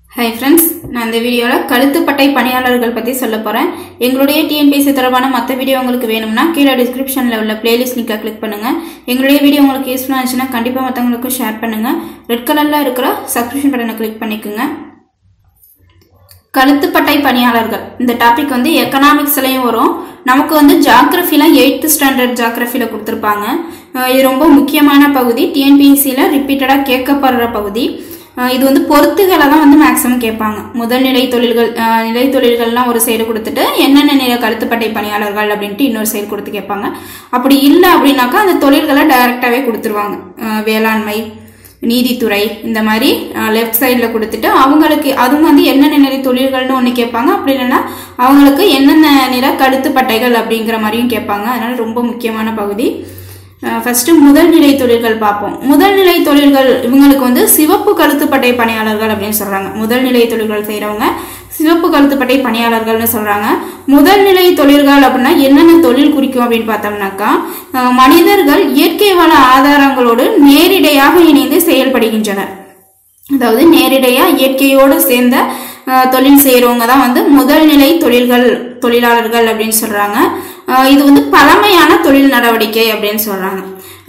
hi friends நான் இந்த வீடியோவில் கழுத்துப்பட்டை பணியாளர்கள் பற்றி சொல்ல போகிறேன் எங்களுடைய டிஎன்பிஎஸ்சி தொடர்பான மற்ற வீடியோ உங்களுக்கு வேணும்னா கீழே டிஸ்கிரிப்ஷனில் உள்ள பிளேலிஸ்ட் லிங்கை கிளிக் பண்ணுங்கள் எங்களுடைய வீடியோ உங்களுக்கு யூஸ்ஃபுல்லாக இருந்துச்சுன்னா கண்டிப்பாக மற்றவங்களுக்கும் ஷேர் பண்ணுங்கள் ரெட் கலரில் இருக்கிற சப்ஸ்கிரிப்ஷன் பட்டனை கிளிக் பண்ணிக்கோங்க கழுத்துப்பட்டை பணியாளர்கள் இந்த டாபிக் வந்து எக்கனாமிக்ஸ்லையும் வரும் நமக்கு வந்து ஜாகிரஃபியில் எயித்து ஸ்டாண்டர்ட் ஜாகிரஃபியில் கொடுத்துருப்பாங்க அஹ் இது ரொம்ப முக்கியமான பகுதி டிஎன்பிஎஸ்சியில் ரிப்பீட்டடாக கேட்கப்படுற பகுதி அஹ் இது வந்து பொறுத்துகளை தான் வந்து மேக்ஸிமம் கேட்பாங்க முதல் நிலை தொழில்கள் அஹ் நிலை தொழில்கள்லாம் ஒரு சைடு கொடுத்துட்டு என்னென்ன நிலை கழுத்துப்பட்டை பணியாளர்கள் அப்படின்ட்டு இன்னொரு சைடு கொடுத்து கேட்பாங்க அப்படி இல்லை அப்படின்னாக்கா அந்த தொழில்களை டைரெக்டாகவே கொடுத்துருவாங்க அஹ் வேளாண்மை நீதித்துறை இந்த மாதிரி லெஃப்ட் சைடில் கொடுத்துட்டு அவங்களுக்கு அதுவும் வந்து என்னென்ன நிலை தொழில்கள்னு ஒன்று கேட்பாங்க அப்படி இல்லைன்னா அவங்களுக்கு என்னென்ன நிற கழுத்துப்பட்டைகள் அப்படிங்கிற மாதிரியும் கேட்பாங்க அதனால ரொம்ப முக்கியமான பகுதி ஃபர்ஸ்ட் முதல் நிலை தொழில்கள் பார்ப்போம் முதல் நிலை தொழில்கள் இவங்களுக்கு வந்து சிவப்பு கழுத்துப்பட்டை பணியாளர்கள் அப்படின்னு சொல்றாங்க முதல் நிலை தொழில்கள் செய்கிறவங்க சிவப்பு கழுத்துப்பட்டை பணியாளர்கள்னு சொல்றாங்க முதல் நிலை தொழில்கள் அப்படின்னா என்னென்ன தொழில் குறிக்கும் அப்படின்னு பார்த்தோம்னாக்கா அஹ் மனிதர்கள் இயற்கை வள ஆதாரங்களோடு நேரிடையாக இணைந்து செயல்படுகின்றனர் அதாவது நேரிடையாக இயற்கையோடு சேர்ந்த அஹ், தொழில் செய்கிறவங்க தான் வந்து முதல் நிலை தொழில்கள் தொழிலாளர்கள் அப்படின்னு சொல்கிறாங்க இது வந்து பழமையான தொழில் நடவடிக்கை அப்படின்னு சொல்கிறாங்க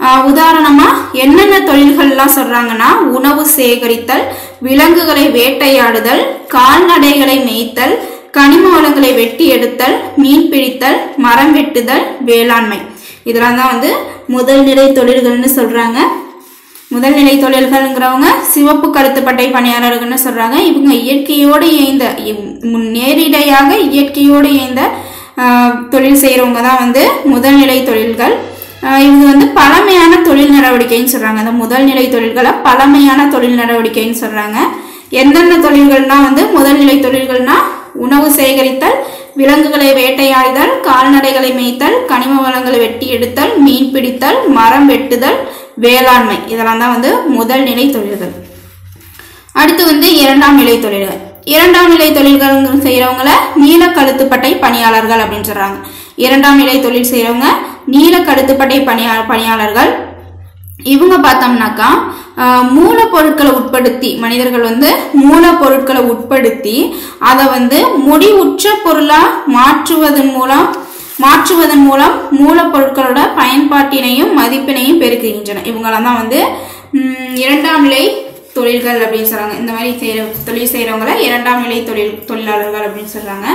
உதாரணமாக என்னென்ன தொழில்கள்லாம் சொல்கிறாங்கன்னா உணவு சேகரித்தல் விலங்குகளை வேட்டையாடுதல் கால்நடைகளை மேய்த்தல் கனிம வளங்களை வெட்டி எடுத்தல் மீன் பிடித்தல் மரம் வெட்டுதல் வேளாண்மை இதெல்லாம் தான் வந்து முதல் நிலை தொழில்கள்னு சொல்கிறாங்க முதல்நிலை தொழில்கள்ங்கிறவங்க சிவப்பு கழுத்துப்பட்டை பணியாளர்கள்னு சொல்றாங்க இவங்க இயற்கையோடு இயந்த இம்- நேரிடையாக இயற்கையோடு இயந்த ஆஹ், தொழில் செய்கிறவங்க தான் வந்து முதல்நிலை தொழில்கள் ஆஹ், இவங்க வந்து பழமையான தொழில் நடவடிக்கைன்னு சொல்றாங்க அந்த முதல்நிலை தொழில்களை பழமையான தொழில் நடவடிக்கைன்னு சொல்றாங்க எந்தெந்த தொழில்கள்னா வந்து முதல்நிலை தொழில்கள்னா உணவு சேகரித்தல் விலங்குகளை வேட்டையாடுதல் கால்நடைகளை மேய்த்தல் கனிம வளங்களை வெட்டி எடுத்தல் மீன் பிடித்தல் மரம் வெட்டுதல் வேளாண்மை இதெல்லாம் தான் வந்து முதல் நிலை தொழில்கள் அடுத்து வந்து இரண்டாம் நிலை தொழில்கள் இரண்டாம் நிலை தொழில்கள் செய்கிறவங்கள நீல கழுத்துப்பட்டை பணியாளர்கள் அப்படின்னு சொல்றாங்க இரண்டாம் நிலை தொழில் செய்கிறவங்க நீல கழுத்துப்பட்டை பணியா பணியாளர்கள் இவங்க பார்த்தோம்னாக்கா ஆஹ், மூலப்பொருட்களை உட்படுத்தி மனிதர்கள் வந்து மூலப்பொருட்களை உட்படுத்தி அதை வந்து முடிவுற்ற பொருளாக மாற்றுவதன் மூலம் மாற்றுவதன் மூலம் மூலப்பொருட்களோட பயன்பாட்டினையும் மதிப்பினையும் பெருக்குகின்றன இவங்களாம் தான் வந்து ம், இரண்டாம் நிலை தொழில்கள் அப்படின்னு சொல்றாங்க இந்த மாதிரி செய்கிற தொழில் செய்கிறவங்கள இரண்டாம் நிலை தொழில் தொழிலாளர்கள் அப்படின்னு சொல்றாங்க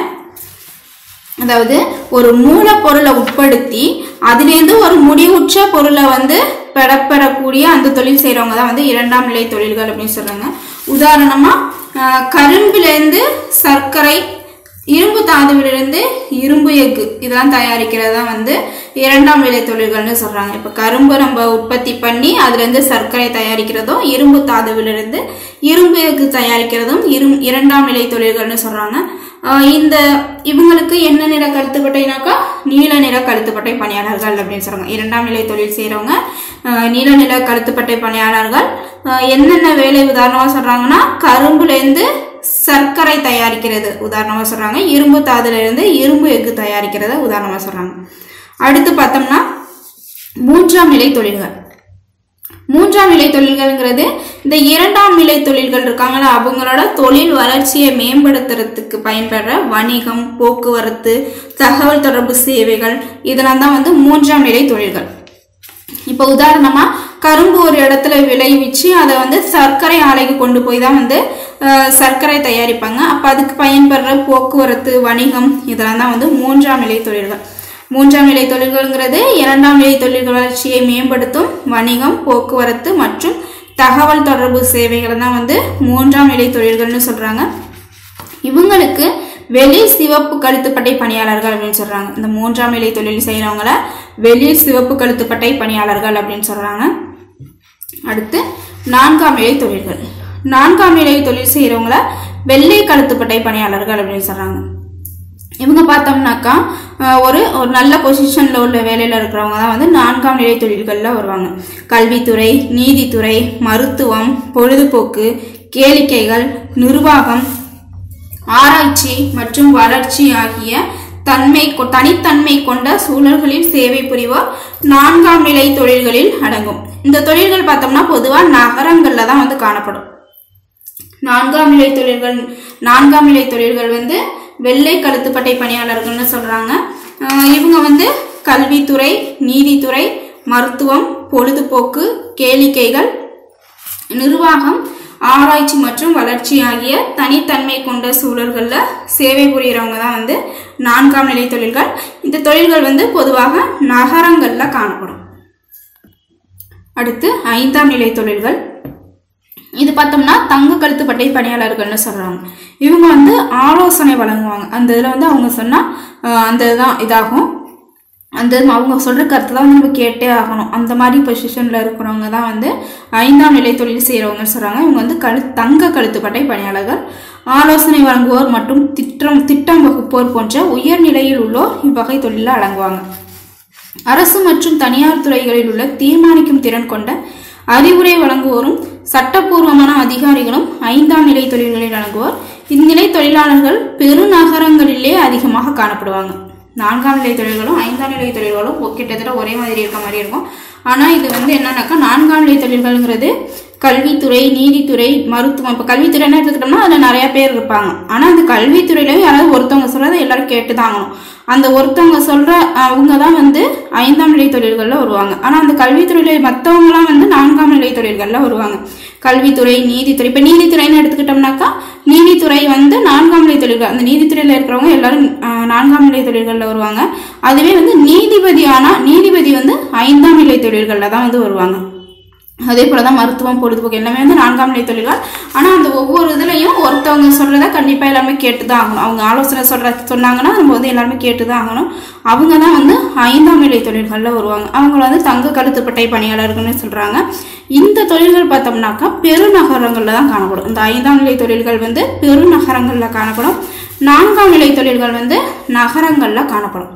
அதாவது ஒரு மூலப்பொருளை உட்படுத்தி அதுலேருந்து ஒரு முடிவுற்ற பொருளை வந்து பெறப்பெறக்கூடிய அந்த தொழில் செய்கிறவங்க தான் வந்து இரண்டாம் நிலை தொழில்கள் அப்படின்னு சொல்றாங்க உதாரணமாக கரும்பிலேருந்து சர்க்கரை இரும்பு தாதுவிலிருந்து இரும்பு எஃகு இதெல்லாம் தயாரிக்கிறது தான் வந்து இரண்டாம் நிலை தொழில்கள்னு சொல்றாங்க இப்போ கரும்பு நம்ம உற்பத்தி பண்ணி அதுலேருந்து சர்க்கரை தயாரிக்கிறதும் இரும்பு தாதுவிலிருந்து இரும்பு எஃகு தயாரிக்கிறதும் இரும் இரண்டாம் நிலை தொழில்கள்னு சொல்றாங்க ஆஹ் இந்த இவங்களுக்கு என்ன நிற கழுத்துப்பட்டைனாக்கா நீல நிற கழுத்துப்பட்டை பணியாளர்கள் அப்படின்னு சொல்றாங்க இரண்டாம் நிலை தொழில் செய்கிறவங்க நீல நிற கழுத்துப்பட்டை பணியாளர்கள் ஆஹ் என்னென்ன வேலை உதாரணமாக சொல்றாங்கன்னா கரும்புலேருந்து சர்க்கரை தயாரிக்கிறது உதாரணமாக சொல்றாங்க இரும்பு தாதுல இருந்து இரும்பு எஃகு தயாரிக்கிறத உதாரணமாக சொல்றாங்க அடுத்து பார்த்தோம்னா மூன்றாம் நிலை தொழில்கள் மூன்றாம் நிலை தொழில்கள்ங்கிறது இந்த இரண்டாம் நிலை தொழில்கள் இருக்காங்களா அவங்களோட தொழில் வளர்ச்சியை மேம்படுத்துறதுக்கு பயன்படுற வணிகம் போக்குவரத்து தகவல் தொடர்பு சேவைகள் இதெல்லாம் தான் வந்து மூன்றாம் நிலை தொழில்கள் இப்போ உதாரணமா கரும்பு ஒரு இடத்துல விளைவிச்சு அதை வந்து சர்க்கரை ஆலைக்கு கொண்டு போய் தான் வந்து அஹ், சர்க்கரை தயாரிப்பாங்க அப்போ அதுக்கு பயன்படுற போக்குவரத்து வணிகம் இதெல்லாம் தான் வந்து மூன்றாம் நிலை தொழில்கள் மூன்றாம் நிலை தொழில்கள்ங்கிறது இரண்டாம் நிலை தொழில்கள் வளர்ச்சியை மேம்படுத்தும் வணிகம் போக்குவரத்து மற்றும் தகவல் தொடர்பு சேவைகள் தான் வந்து மூன்றாம் நிலை தொழில்கள்னு சொல்றாங்க இவங்களுக்கு வெளி சிவப்பு கழுத்துப்பட்டை பணியாளர்கள் அப்படின்னு சொல்றாங்க இந்த மூன்றாம் நிலை தொழில் செய்கிறவங்கள வெளி சிவப்பு கழுத்துப்பட்டை பணியாளர்கள் அப்படின்னு சொல்றாங்க அடுத்து நான்காம் நிலை தொழில்கள் நான்காம் நிலை தொழில் செய்கிறவங்கள வெள்ளை கழுத்துப்பட்டை பணியாளர்கள் அப்படின்னு சொல்றாங்க இவங்க பார்த்தோம்னாக்கா அஹ், ஒரு ஒரு நல்ல பொசிஷனில் உள்ள வேலையில் இருக்கிறவங்க தான் வந்து நான்காம் நிலை தொழில்களில் வருவாங்க கல்வித்துறை நீதித்துறை மருத்துவம் பொழுதுபோக்கு கேளிக்கைகள் நிர்வாகம் ஆராய்ச்சி மற்றும் வளர்ச்சி ஆகிய தன்மை கொ- தனித்தன்மை கொண்ட சூழல்களில் சேவை புரிவோர் நான்காம் நிலை தொழில்களில் அடங்கும் இந்த தொழில்கள் பார்த்தோம்னா பொதுவாக நகரங்களில் தான் வந்து காணப்படும் நான்காம் நிலை தொழில்கள் நான்காம் நிலை தொழில்கள் வந்து வெள்ளை கழுத்துப்பட்டை பணியாளர்கள்னு சொல்றாங்க அஹ் இவங்க வந்து கல்வித்துறை நீதித்துறை மருத்துவம் பொழுதுபோக்கு கேளிக்கைகள் நிர்வாகம் ஆராய்ச்சி மற்றும் வளர்ச்சி ஆகிய தனித்தன்மை கொண்ட சூழல்களில் சேவை புரிகிறவங்க தான் வந்து நான்காம் நிலை தொழில்கள் இந்த தொழில்கள் வந்து பொதுவாக நகரங்களில் காணப்படும் அடுத்து ஐந்தாம் நிலை தொழில்கள் இது பார்த்தோம்னா தங்க கழுத்துப்பட்டை பணியாளர்கள்னு சொல்கிறாங்க இவங்க வந்து ஆலோசனை வழங்குவாங்க அந்த இதில் வந்து அவங்க சொன்னால் அந்த இதுதான் இதாகும் அந்த அவங்க சொல்கிற கருத்து தான் வந்து நம்ம கேட்டே ஆகணும் அந்த மாதிரி பொசிஷனில் இருக்கிறவங்க தான் வந்து ஐந்தாம் நிலை தொழில் செய்கிறவங்கன்னு சொல்கிறாங்க இவங்க வந்து கழு தங்க கழுத்துப்பட்டை பணியாளர்கள் ஆலோசனை வழங்குவோர் மற்றும் திட்டம் திட்டம் வகுப்போர் போன்ற உயர்நிலையில் உள்ளோர் இவ்வகை தொழிலில் அடங்குவாங்க அரசு மற்றும் தனியார் துறைகளில் உள்ள தீர்மானிக்கும் திறன் கொண்ட அறிவுரை வழங்குவோரும் சட்டப்பூர்வமான அதிகாரிகளும் ஐந்தாம் நிலை தொழில்களில் அடங்குவோர் இந்நிலை தொழிலாளர்கள் பெருநகரங்களிலே அதிகமாக காணப்படுவாங்க நான்காம் நிலை தொழில்களும் ஐந்தாம் நிலை தொழில்களும் ஒ- கிட்டத்தட்ட ஒரே மாதிரி இருக்க மாதிரி இருக்கும் ஆனால் இது வந்து என்னன்னாக்கா நான்காம் நிலை தொழில்கள்ங்கிறது கல்வித்துறை நீதித்துறை மருத்துவம் இப்போ கல்வித்துறைன்னு எடுத்துக்கிட்டோம்னா அதில் நிறைய பேர் இருப்பாங்க ஆனால் அந்த கல்வித்துறையிலையும் யாராவது ஒருத்தவங்க சொல்கிறத எல்லாரும் கேட்டு தான் ஆகணும் அந்த ஒருத்தவங்க சொல்கிற அவங்க தான் வந்து ஐந்தாம் நிலை தொழில்களில் வருவாங்க ஆனால் அந்த கல்வித்துறையில் மற்றவங்களாம் வந்து நான்காம் நிலை தொழில்களில் வருவாங்க கல்வித்துறை நீதித்துறை இப்போ நீதித்துறைன்னு எடுத்துக்கிட்டோம்னாக்கா நீதித்துறை வந்து நான்காம் நிலை தொழில்கள் அந்த நீதித்துறையில் இருக்கிறவங்க எல்லாரும் ஆஹ், நான்காம் நிலை தொழில்களில் வருவாங்க அதுவே வந்து நீதிபதி ஆனால் நீதிபதி வந்து ஐந்தாம் நிலை தொழில்களில் தான் வந்து வருவாங்க அதே போல தான் மருத்துவம் பொழுதுபோக்கு எல்லாமே வந்து நான்காம் நிலை தொழில்கள் ஆனால் அந்த ஒவ்வொரு இதுலையும் ஒருத்தவங்க சொல்கிறத கண்டிப்பாக எல்லாமே கேட்டு தான் ஆகணும் அவங்க ஆலோசனை சொல்கிற சொன்னாங்கன்னா நம்ம வந்து எல்லாருமே கேட்டு தான் ஆகணும் அவங்க தான் வந்து ஐந்தாம் நிலை தொழில்களில் வருவாங்க அவங்கள வந்து தங்க கழுத்துப்பட்டை பணியாளர்கள்னு சொல்கிறாங்க இந்த தொழில்கள் பார்த்தோம்னாக்கா பெருநகரங்களில் தான் காணப்படும் இந்த ஐந்தாம் நிலை தொழில்கள் வந்து பெருநகரங்களில் காணப்படும் நான்காம் நிலை தொழில்கள் வந்து நகரங்களில் காணப்படும்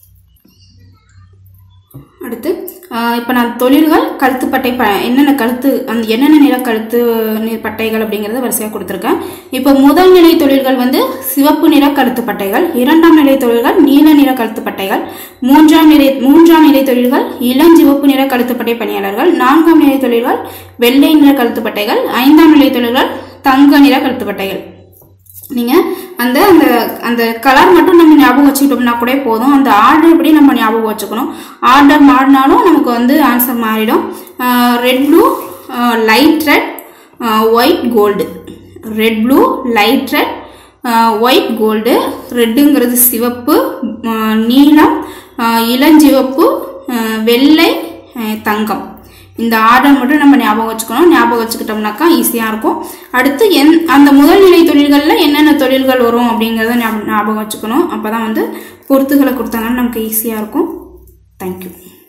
அடுத்து இப்போ நான் தொழில்கள் கழுத்துப்பட்டை ப என்னென்ன கழுத்து அந்த என்னென்ன நிற கழுத்து நி- பட்டைகள் அப்படிங்கிறத வரிசையாக கொடுத்துருக்கேன் இப்போ முதல் நிலை தொழில்கள் வந்து சிவப்பு நிற கழுத்துப்பட்டைகள் இரண்டாம் நிலை தொழில்கள் நீல நிற கழுத்துப்பட்டைகள் மூன்றாம் நிலை மூன்றாம் நிலை தொழில்கள் இளஞ்சிவப்பு நிற கழுத்துப்பட்டை பணியாளர்கள் நான்காம் நிலை தொழில்கள் வெள்ளை நிற கழுத்துப்பட்டைகள் ஐந்தாம் நிலை தொழில்கள் தங்க நிற கழுத்துப்பட்டைகள் நீங்கள் அந்த அந்த அந்த கலர் மட்டும் நம்ம ஞாபகம் வச்சுக்கிட்டோம்னா கூட போதும் அந்த ஆர்டர் எப்படி நம்ம ஞாபகம் வச்சுக்கணும் ஆர்டர் மாறினாலும் நமக்கு வந்து ஆன்சர் மாறிடும் red blue light red white gold red blue light red white gold ரெட்டுங்கிறது சிவப்பு ஆஹ் நீலம் ஆஹ் இளஞ்சிவப்பு ஆஹ் வெள்ளை ஆஹ் தங்கம் இந்த ஆர்டர் மட்டும் நம்ம ஞாபகம் வச்சுக்கணும் ஞாபகம் வச்சுக்கிட்டோம்னாக்கா ஈஸியாக இருக்கும் அடுத்து என் அந்த முதல் நிலை தொழில்களில் என்னென்ன தொழில்கள் வரும் அப்படிங்கிறத ஞாபகம் ஞாபகம் வச்சுக்கணும் அப்போ தான் வந்து பொறுத்துகளை கொடுத்தாங்கன்னா நமக்கு ஈஸியாக இருக்கும் தேங்க்யூ